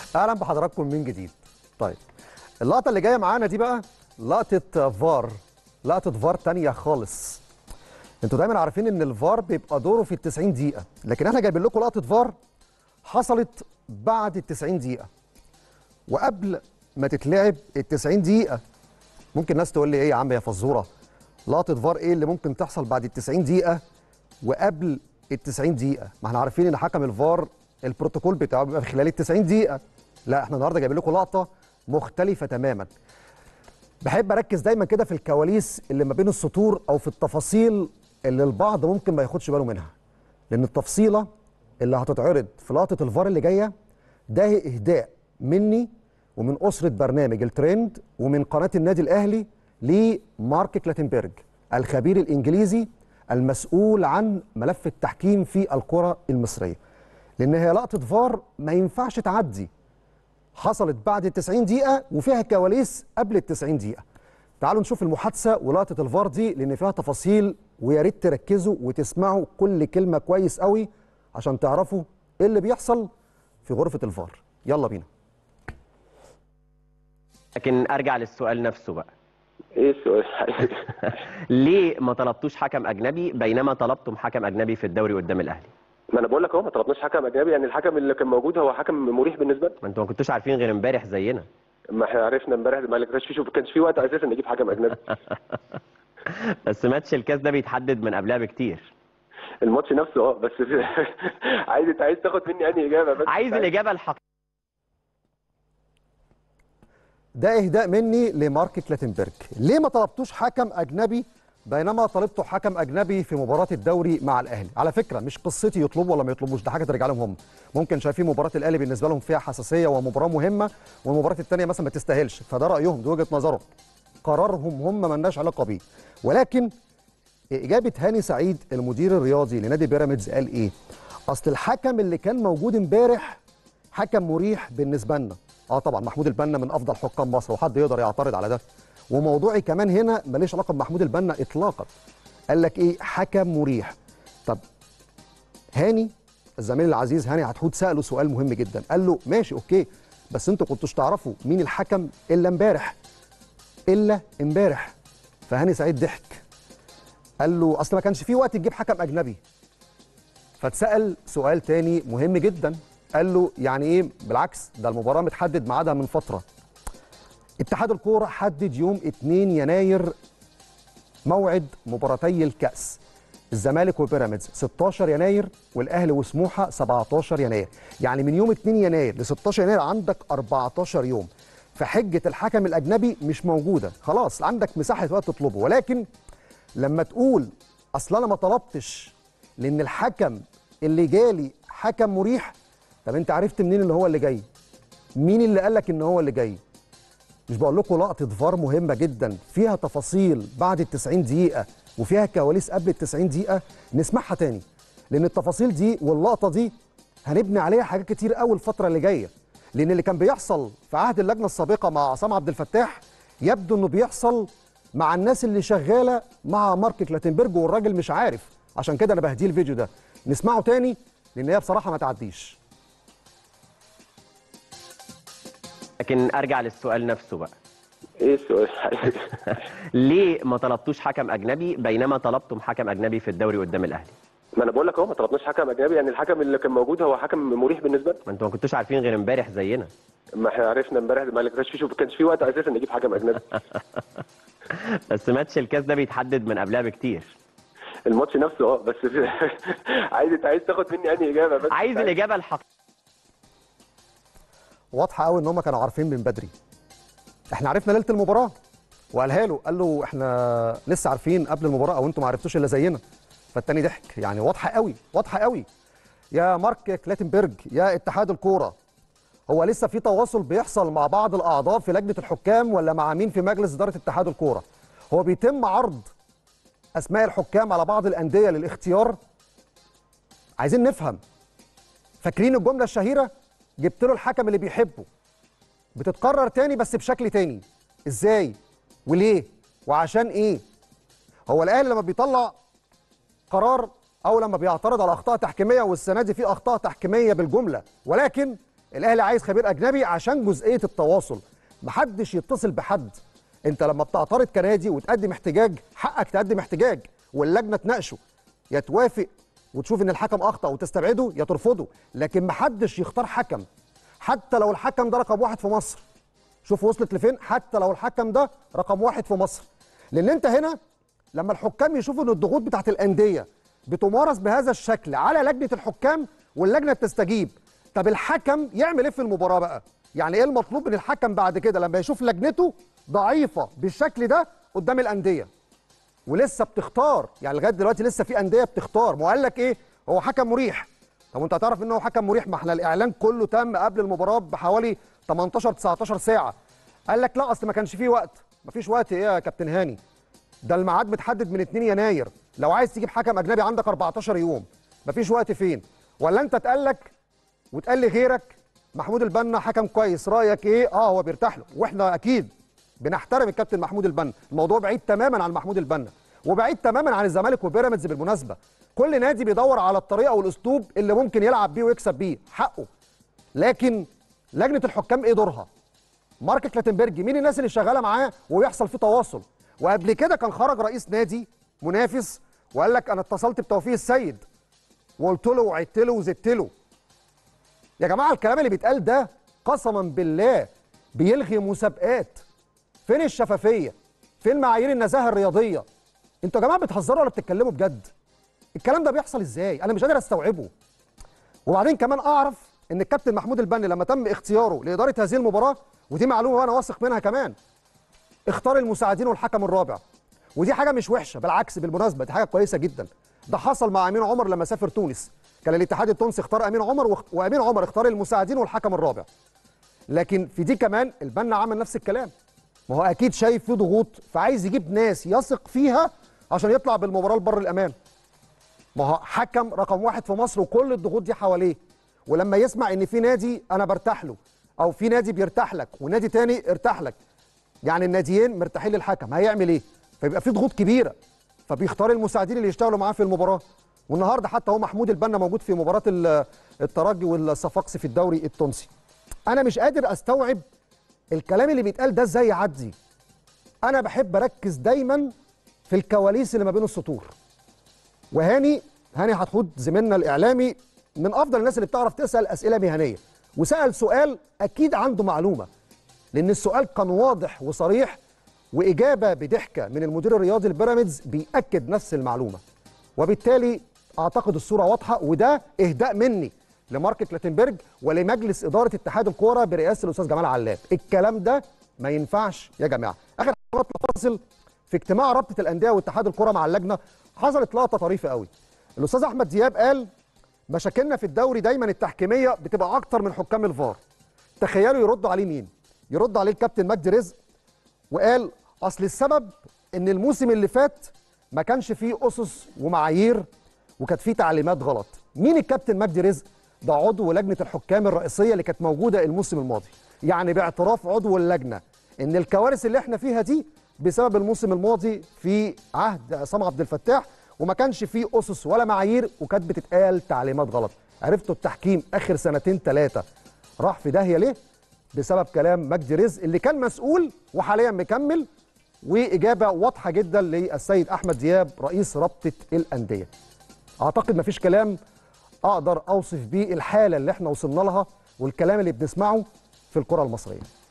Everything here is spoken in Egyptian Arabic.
اهلا بحضراتكم من جديد طيب اللقطه اللي جايه معانا دي بقى لقطه فار لقطه فار تانية خالص انتوا دايما عارفين ان الفار بيبقى دوره في ال 90 دقيقه لكن احنا جايبين لكم لقطه فار حصلت بعد ال 90 دقيقه وقبل ما تتلعب ال 90 دقيقه ممكن ناس تقول لي ايه يا عم يا فزوره لقطه فار ايه اللي ممكن تحصل بعد ال 90 دقيقه وقبل ال 90 دقيقه ما احنا عارفين ان حكم الفار البروتوكول بتاعه بيبقى في خلال ال 90 دقيقه لا احنا النهارده جايبين لكم لقطه مختلفه تماما بحب اركز دايما كده في الكواليس اللي ما بين السطور او في التفاصيل اللي البعض ممكن ما ياخدش باله منها لان التفصيله اللي هتتعرض في لقطه الفار اللي جايه ده اهداء مني ومن اسره برنامج الترند ومن قناه النادي الاهلي لمارك كلاتنبرج الخبير الانجليزي المسؤول عن ملف التحكيم في الكره المصريه لان هي لقطه فار ما ينفعش تعدي حصلت بعد ال 90 دقيقة وفيها كواليس قبل ال 90 دقيقة. تعالوا نشوف المحادثة ولقطة الفار دي لأن فيها تفاصيل ويا ريت تركزوا وتسمعوا كل كلمة كويس قوي عشان تعرفوا إيه اللي بيحصل في غرفة الفار. يلا بينا. لكن ارجع للسؤال نفسه بقى ايه السؤال ليه ما طلبتوش حكم اجنبي بينما طلبتم حكم اجنبي في الدوري قدام الاهلي ما انا بقول لك اهو ما طلبناش حكم اجنبي يعني الحكم اللي كان موجود هو حكم مريح بالنسبه لنا ما انتوا ما كنتوش عارفين غير امبارح زينا ما احنا عرفنا امبارح ما كانش في ما كانش في وقت اساسا نجيب حكم اجنبي بس ماتش الكاس ده بيتحدد من قبلها بكتير الماتش نفسه اه بس عايز انت عايز تاخد مني انهي اجابه بس عايز الاجابه الحقيقيه ده إهداء مني لمارك كلاتنبرج. ليه ما طلبتوش حكم أجنبي بينما طلبتوا حكم أجنبي في مباراة الدوري مع الأهلي؟ على فكرة مش قصتي يطلبوا ولا ما يطلبوش ده حاجة ترجع لهم هم. ممكن شايفين مباراة الأهلي بالنسبة لهم فيها حساسية ومباراة مهمة والمباراة الثانية مثلا ما تستاهلش فده رأيهم دي وجهة نظرهم. قرارهم هم مالناش علاقة بيه. ولكن إجابة هاني سعيد المدير الرياضي لنادي بيراميدز قال إيه؟ أصل الحكم اللي كان موجود امبارح حكم مريح بالنسبة لنا. اه طبعا محمود البنا من افضل حكام مصر وحد يقدر يعترض على ده وموضوعي كمان هنا ماليش علاقه بمحمود البنا اطلاقا قال لك ايه حكم مريح طب هاني الزميل العزيز هاني عتحود ساله سؤال مهم جدا قال له ماشي اوكي بس انتوا كنتوش تعرفوا مين الحكم الا امبارح الا امبارح فهاني سعيد ضحك قال له اصل ما كانش في وقت تجيب حكم اجنبي فاتسال سؤال تاني مهم جدا قال له يعني ايه بالعكس ده المباراه متحدد ميعادها من فتره اتحاد الكوره حدد يوم 2 يناير موعد مباراتي الكاس الزمالك وبيراميدز 16 يناير والاهلي وسموحه 17 يناير يعني من يوم 2 يناير ل 16 يناير عندك 14 يوم فحجه الحكم الاجنبي مش موجوده خلاص عندك مساحه وقت تطلبه ولكن لما تقول اصل انا ما طلبتش لان الحكم اللي جالي حكم مريح طب انت عرفت منين اللي هو اللي جاي مين اللي قال لك ان هو اللي جاي مش بقول لكم لقطه فار مهمه جدا فيها تفاصيل بعد ال 90 دقيقه وفيها كواليس قبل ال 90 دقيقه نسمعها تاني لان التفاصيل دي واللقطه دي هنبني عليها حاجات كتير قوي الفتره اللي جايه لان اللي كان بيحصل في عهد اللجنه السابقه مع عصام عبد الفتاح يبدو انه بيحصل مع الناس اللي شغاله مع مارك كلاتنبرج والراجل مش عارف عشان كده انا بهديه الفيديو ده نسمعه تاني لان هي بصراحه ما تعديش لكن ارجع للسؤال نفسه بقى ايه السؤال ليه ما طلبتوش حكم اجنبي بينما طلبتم حكم اجنبي في الدوري قدام الاهلي ما انا بقول لك اهو ما طلبناش حكم اجنبي يعني الحكم اللي كان موجود هو حكم مريح بالنسبه لنا ما انتوا ما كنتوش عارفين غير امبارح زينا ما احنا عرفنا امبارح ما كانش في ما كانش في وقت اساسا نجيب حكم اجنبي بس ماتش الكاس ده بيتحدد من قبلها بكتير الماتش نفسه اه بس عايز انت عايز تاخد مني انهي اجابه بس عايز الاجابه الحقيقيه واضحه قوي ان هم كانوا عارفين من بدري احنا عرفنا ليله المباراه وقالها له قال له احنا لسه عارفين قبل المباراه او انتم ما عرفتوش الا زينا فالتاني ضحك يعني واضحه قوي واضحه قوي يا مارك كلاتنبرج يا اتحاد الكوره هو لسه في تواصل بيحصل مع بعض الاعضاء في لجنه الحكام ولا مع مين في مجلس اداره اتحاد الكوره هو بيتم عرض اسماء الحكام على بعض الانديه للاختيار عايزين نفهم فاكرين الجمله الشهيره جبت له الحكم اللي بيحبه بتتكرر تاني بس بشكل تاني ازاي وليه وعشان ايه هو الاهلي لما بيطلع قرار او لما بيعترض على اخطاء تحكيميه والسنه دي في اخطاء تحكيميه بالجمله ولكن الاهلي عايز خبير اجنبي عشان جزئيه التواصل محدش يتصل بحد انت لما بتعترض كنادي وتقدم احتجاج حقك تقدم احتجاج واللجنه تناقشه يا توافق وتشوف ان الحكم اخطا وتستبعده يا ترفضه لكن محدش يختار حكم حتى لو الحكم ده رقم واحد في مصر شوف وصلت لفين حتى لو الحكم ده رقم واحد في مصر لان انت هنا لما الحكام يشوفوا ان الضغوط بتاعت الانديه بتمارس بهذا الشكل على لجنه الحكام واللجنه تستجيب طب الحكم يعمل ايه في المباراه بقى يعني ايه المطلوب من الحكم بعد كده لما يشوف لجنته ضعيفه بالشكل ده قدام الانديه ولسه بتختار يعني لغايه دلوقتي لسه في انديه بتختار ما هو قال لك ايه هو حكم مريح طب انت هتعرف ان هو حكم مريح ما احنا الاعلان كله تم قبل المباراه بحوالي 18 19 ساعه قال لك لا اصل ما كانش فيه وقت ما فيش وقت ايه يا كابتن هاني ده الميعاد متحدد من 2 يناير لو عايز تجيب حكم اجنبي عندك 14 يوم ما فيش وقت فين ولا انت اتقال لك وتقال لي غيرك محمود البنا حكم كويس رايك ايه اه هو بيرتاح له واحنا اكيد بنحترم الكابتن محمود البنا الموضوع بعيد تماما عن محمود البنا وبعيد تماما عن الزمالك وبيراميدز بالمناسبه كل نادي بيدور على الطريقه والاسلوب اللي ممكن يلعب بيه ويكسب بيه حقه لكن لجنه الحكام ايه دورها مارك كلاتنبرج مين الناس اللي شغاله معاه ويحصل فيه تواصل وقبل كده كان خرج رئيس نادي منافس وقال لك انا اتصلت بتوفيق السيد وقلت له وعدت له وزدت له يا جماعه الكلام اللي بيتقال ده قسما بالله بيلغي مسابقات فين الشفافيه فين معايير النزاهه الرياضيه انتوا يا جماعه بتهزروا ولا بتتكلموا بجد الكلام ده بيحصل ازاي انا مش قادر استوعبه وبعدين كمان اعرف ان الكابتن محمود البني لما تم اختياره لاداره هذه المباراه ودي معلومه وانا واثق منها كمان اختار المساعدين والحكم الرابع ودي حاجه مش وحشه بالعكس بالمناسبه دي حاجه كويسه جدا ده حصل مع امين عمر لما سافر تونس كان الاتحاد التونسي اختار امين عمر واخ- وامين عمر اختار المساعدين والحكم الرابع لكن في دي كمان البنا عمل نفس الكلام ما هو اكيد شايف في ضغوط فعايز يجيب ناس يثق فيها عشان يطلع بالمباراه لبر الامان ما هو حكم رقم واحد في مصر وكل الضغوط دي حواليه ولما يسمع ان في نادي انا برتاح له او في نادي بيرتاح لك ونادي تاني ارتاح لك يعني الناديين مرتاحين للحكم هيعمل ايه فيبقى في ضغوط كبيره فبيختار المساعدين اللي يشتغلوا معاه في المباراه والنهارده حتى هو محمود البنا موجود في مباراه ال- الترجي والصفاقسي في الدوري التونسي انا مش قادر استوعب الكلام اللي بيتقال ده ازاي يعدي انا بحب اركز دايما في الكواليس اللي ما بين السطور وهاني هاني حتحوت زميلنا الاعلامي من افضل الناس اللي بتعرف تسال اسئله مهنيه وسال سؤال اكيد عنده معلومه لان السؤال كان واضح وصريح واجابه بضحكه من المدير الرياضي البيراميدز بياكد نفس المعلومه وبالتالي اعتقد الصوره واضحه وده اهداء مني لمارك كلاتنبرج ولمجلس اداره اتحاد الكوره برئاسه الاستاذ جمال علاب الكلام ده ما ينفعش يا جماعه اخر حاجه فاصل في اجتماع رابطه الانديه واتحاد الكوره مع اللجنه حصلت لقطه طريفه قوي الاستاذ احمد دياب قال مشاكلنا في الدوري دايما التحكيميه بتبقى اكتر من حكام الفار تخيلوا يردوا عليه مين يرد عليه الكابتن مجدي رزق وقال اصل السبب ان الموسم اللي فات ما كانش فيه اسس ومعايير وكانت فيه تعليمات غلط مين الكابتن مجدي رزق ده عضو لجنه الحكام الرئيسيه اللي كانت موجوده الموسم الماضي يعني باعتراف عضو اللجنه ان الكوارث اللي احنا فيها دي بسبب الموسم الماضي في عهد عصام عبد الفتاح وما كانش فيه اسس ولا معايير وكانت بتتقال تعليمات غلط عرفتوا التحكيم اخر سنتين ثلاثه راح في داهيه ليه بسبب كلام مجدي رزق اللي كان مسؤول وحاليا مكمل واجابه واضحه جدا للسيد احمد دياب رئيس رابطه الانديه اعتقد مفيش كلام اقدر اوصف بيه الحاله اللي احنا وصلنا لها والكلام اللي بنسمعه في الكره المصريه